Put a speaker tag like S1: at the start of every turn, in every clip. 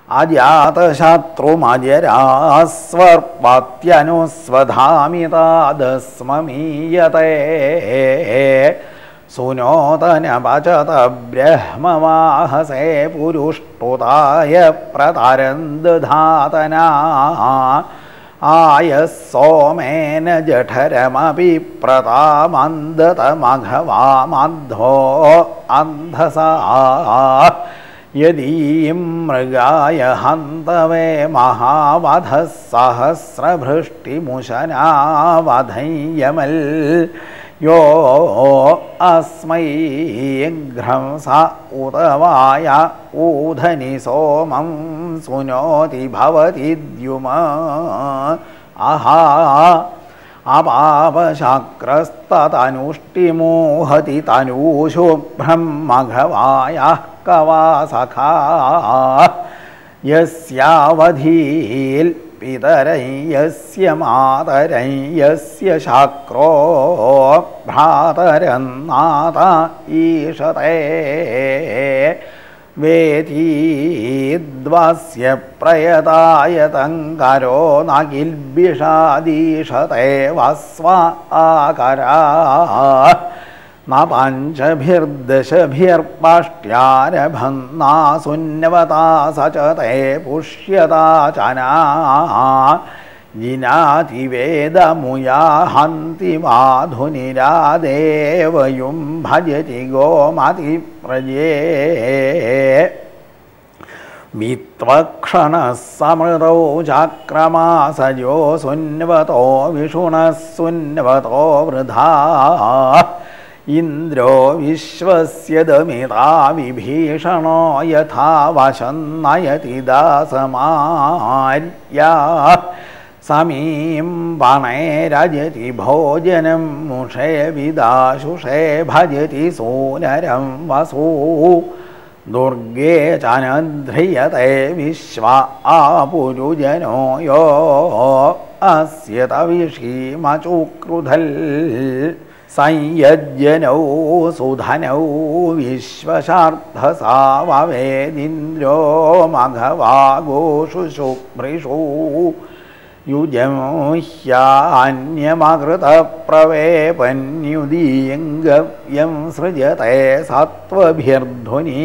S1: അജാതശത്രുമജരാസ്വർപ്പത്യനുസ്വധാമിതാദസ്മമീയതേ സുനോതനപചത ബ്രഹ്മവാഹസേ പുരുഷ്ടുതായ പ്രതരന്ദധാതനാ ആയ സോമേന ജഠരമപി പ്രതാമന്ദതമഘവാമധ്വോ അന്ധസാ യദീം മൃഗായ ഹന്തവേ മഹാവധ സഹസ്രഭൃഷ്ടിമുശനാവധയ്യമൽ യോ അസ്മൈ ഘ്രംസ ഉതവായ ഊധനി സോമം സുനോതി ഭവതി ദ്യുമ അഹാ അപാപശാക്രസ്തനുഷ്ടിമോഹതി തനൂശുഭ്രം മഘവായ കവാസഖാ യസ്യാവധീൽ പിതരൈ യസ്യ മാതരൈ യസ്യ ശാക്രോ ഭ്രാതരന്നാഥ ഈഷതേ വേദീദ്വാസ്യ പ്രയതായതങ്കരോ നകിൽബിഷാദീഷതേ വസ്വ ആകരാ ന പഞ്ചഭിർദശഭിർപാഷ്ട്യാരഭന്നാസുന്നവതാ സചതേ പുഷ്യതാ ചനാ ജിനാതിവേദമുയാ ഹന്തി മാധുനിരാദേവയും ഭജതി ഗോമതി പ്രജേ വിത്വക്ഷണഃ സമൃതോ ചാക്രമാസജോ സുന്വതോ വിഷുണഃ സുന്വതോ വൃഥാ ഇന്ദ്രോ വിശ്വസ്യദമിതാ വിഭീഷണോ യഥാ വശം നയതി ദാസമാര്യാ സമീം പണേരജതി ഭോജനം മുഷേ വിദാശുഷേ ഭജതി സൂനരം വസൂ ദുർഗേ ചനധ്രിയത്തെ വിശ്വ ആപുരുജനോ യോ അസ്യ തവിഷീമചുക്രുധൽ സംയജ്ജനൗ സുധനൗ വിശ്വശാർദ്ധസാവവേദിന്ദ്രോ മഘവാഗോഷു ശുഭ്രിഷു യുജം ഹ്യാന്യമകൃതപ്രവേപന്യുദീയംഗവ്യം സൃജത്തെ സത്വഭിർധ്വനി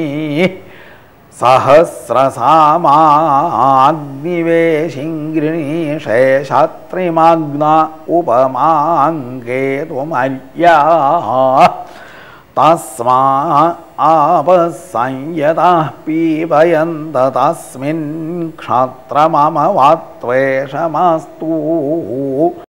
S1: സഹസ്രസാമാഗ്നിവേശിംഗൃണീഷേ ശത്രിമഗ്ന ഉപമാങ്കേതുമര്യാ തസ്മാ ആപസംയതാः പീപയന്ത തസ്മിन् ക്ഷത്രമമ വാത്വേഷമാസ്തു